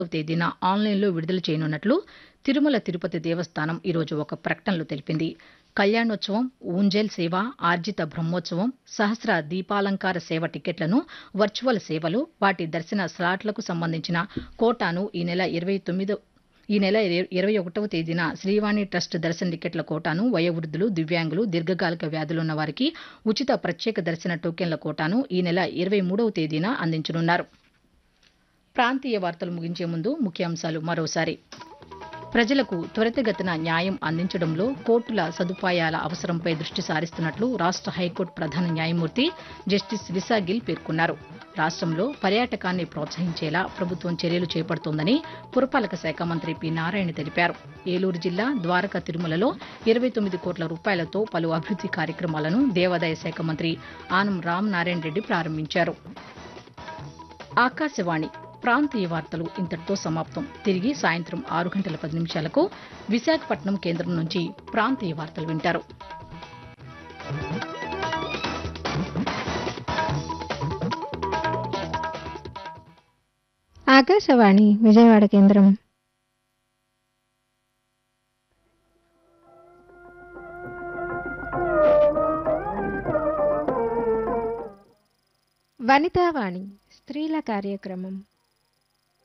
తేదీన ఆన్లైన్లో విడుదల చేయనున్నట్లు తిరుమల తిరుపతి దేవస్థానం ఈరోజు ఒక ప్రకటనలో తెలిపింది కళ్యాణోత్సవం ఊంజల్ సేవ ఆర్జిత బ్రహ్మోత్సవం సహస్ర దీపాలంకార సేవ టికెట్లను వర్చువల్ సేవలు వాటి దర్శన స్లాట్లకు సంబంధించిన కోటాను ఈ నెల ఇరవై తొమ్మిదో ఈ నెల ఇరవై ఒకటవ తేదీన శ్రీవాణి ట్రస్ట్ దర్శన టికెట్ల కోటాను వయోవృద్ధులు దివ్యాంగులు దీర్ఘకాలిక వ్యాధులున్న వారికి ఉచిత ప్రత్యేక దర్శన టోకెన్ల కోటాను ఈ నెల ఇరవై మూడవ తేదీన అందించనున్నారు ప్రాంతీయ వార్తలు ముగించే ముందు ముఖ్యాంశాలు మరోసారి ప్రజలకు త్వరితగతిన న్యాయం అందించడంలో కోర్టుల సదుపాయాల అవసరంపై దృష్టి సారిస్తున్నట్లు రాష్ట హైకోర్టు ప్రధాన న్యాయమూర్తి జస్టిస్ విసాగిల్ పేర్కొన్నారు రాష్ట్రంలో పర్యాటకాన్ని ప్రోత్సహించేలా ప్రభుత్వం చర్యలు చేపడుతోందని పురపాలక శాఖ మంత్రి పి నారాయణ తెలిపారు ఏలూరు జిల్లా ద్వారకా తిరుమలలో ఇరవై తొమ్మిది కోట్ల రూపాయలతో పలు అభివృద్ది కార్యక్రమాలను దేవాదాయ శాఖ మంత్రి ఆనం రామ్ నారాయణ రెడ్డి ప్రారంభించారు ఆకాశవాణి ప్రాంతీయ వార్తలు ఇంతటితో సమాప్తం తిరిగి సాయంత్రం ఆరు గంటల పది నిమిషాలకు విశాఖపట్నం కేంద్రం నుంచి ప్రాంతీయ వార్తలు వింటారు ఆకాశవాణి విజయవాడ కేంద్రం వనితావాణి స్త్రీల కార్యక్రమం